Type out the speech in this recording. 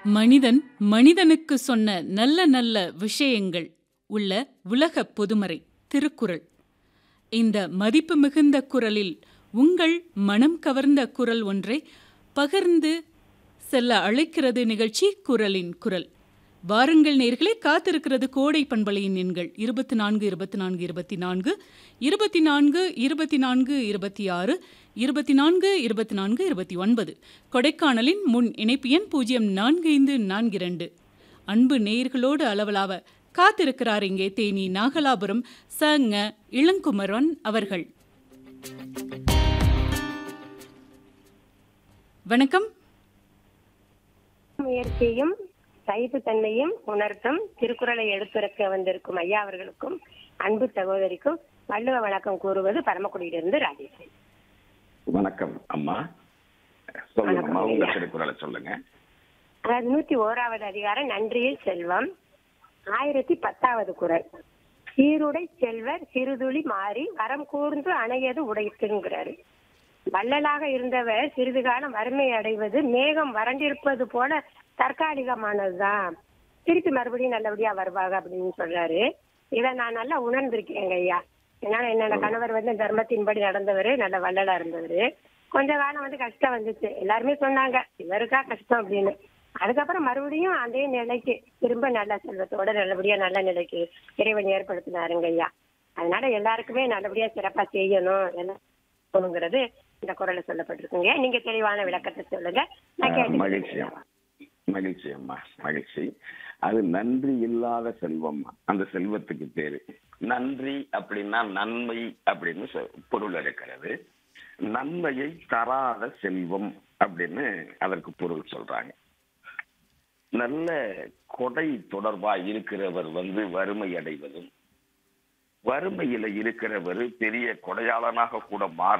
மனிதன் மனிதனுக்கு சொன்ன நல்ல நல்ல விஷயங்கள் உள்ள உலக பொதுமறை திருக்குறள் இந்த மதிப்பு மிகுந்த குரலில் உங்கள் மனம் கவர்ந்த குரல் ஒன்றை பகிர்ந்து செல்ல அழைக்கிறது நிகழ்ச்சி குரலின் குரல் வாருங்கள் நேர்களே காத்திருக்கிறது கோடை பண்பலையின் எண்கள் இருபத்தி நான்கு இருபத்தி நான்கு இருபத்தி நான்கு இருபத்தி நான்கு இருபத்தி நான்கு இருபத்தி ஆறு இருபத்தி நான்கு இருபத்தி நான்கு இருபத்தி ஒன்பது கொடைக்கானலின் முன் இணைப்பு எண் பூஜ்ஜியம் நான்கு ஐந்து நான்கு இரண்டு அன்பு நேயர்களோடு அளவலாவ காத்திருக்கிறார் இங்கே தேனி நாகலாபுரம் சங்க இளங்குமரன் அவர்கள் வணக்கம் முயற்சியும் சைப்புத்தன்மையும் உணர்த்தும் திருக்குறளை எடுத்துரைக்க வந்திருக்கும் ஐயா அவர்களுக்கும் அன்பு சகோதரிக்கும் வள்ளுவ வணக்கம் கூறுவது பரமக்குடியிலிருந்து ராஜேஸ்வரி வணக்கம் அம்மா சொல்லுங்க வணக்கம் அம்மா உங்க ஐயா. திருக்குறளை சொல்லுங்க அதாவது நூத்தி ஓராவது அதிகாரம் நன்றியில் செல்வம் ஆயிரத்தி பத்தாவது குறள் சீருடை செல்வர் சிறுதுளி மாறி வரம் கூர்ந்து அணையது உடைத்துங்கிறாரு வள்ளலாக இருந்தவர் சிறிது காலம் வறுமை அடைவது மேகம் வறண்டிருப்பது போல தற்காலிகமானதுதான் திருப்பி மறுபடியும் நல்லபடியா வருவாங்க அப்படின்னு சொல்றாரு இதை நான் நல்லா உணர்ந்திருக்கேங்க ஐயா ஏன்னா என்னோட கணவர் வந்து தர்மத்தின்படி நடந்தவர் நல்ல வள்ளலா இருந்தவர் கொஞ்ச காலம் வந்து கஷ்டம் வந்துச்சு எல்லாருமே சொன்னாங்க இவருக்கா கஷ்டம் அப்படின்னு அதுக்கப்புறம் மறுபடியும் அதே நிலைக்கு திரும்ப நல்ல செல்வத்தோட நல்லபடியா நல்ல நிலைக்கு இறைவன் ஏற்படுத்தினாருங்க ஐயா அதனால எல்லாருக்குமே நல்லபடியா சிறப்பா செய்யணும் எல்லாம் இந்த குரல்ல சொல்லப்பட்டிருக்குங்க நீங்க தெளிவான விளக்கத்தை சொல்லுங்க நான் ஆஹ், கேட்டு மகிழ்ச்சி அம்மா மகிழ்ச்சி அம்மா மகிழ்ச்சி அது நன்றி இல்லாத செல்வம் அந்த செல்வத்துக்கு பேரு நன்றி அப்படின்னா நன்மை அப்படின்னு சொ- பொருள் இருக்கிறது நன்மையை தராத செல்வம் அப்படின்னு அதற்கு பொருள் சொல்றாங்க நல்ல கொடை தொடர்பா இருக்கிறவர் வந்து வறுமை அடைவதும் வறுமையில இருக்கிறவர் பெரிய கொடையாளனாக கூட மாற